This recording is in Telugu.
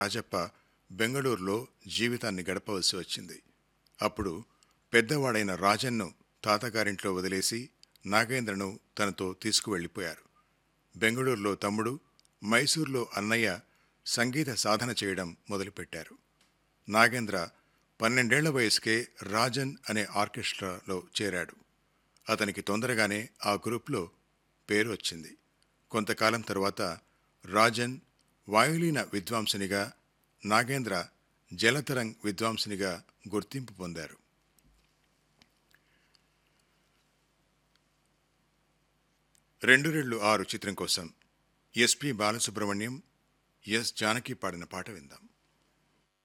రాజప్ప బెంగళూరులో జీవితాన్ని గడపవలసి వచ్చింది అప్పుడు పెద్దవాడైన రాజన్ను తాతగారింట్లో వదిలేసి నాగేంద్రను తనతో తీసుకువెళ్ళిపోయారు బెంగళూరులో తమ్ముడు మైసూర్లో అన్నయ్య సంగీత సాధన చేయడం మొదలుపెట్టారు నాగేంద్ర పన్నెండేళ్ల వయసుకే రాజన్ అనే ఆర్కెస్ట్రాలో చేరాడు అతనికి తొందరగానే ఆ గ్రూప్లో పేరు వచ్చింది కొంతకాలం తరువాత రాజన్ వాయులీన విద్వాంసునిగా నాగేంద్ర జలతరంగ్ విద్వాంసునిగా గుర్తింపు పొందారు రెండు రెళ్ళు ఆరు చిత్రం కోసం ఎస్పి బాలసుబ్రహ్మణ్యం ఎస్ జానకి పాడిన పాట విందాం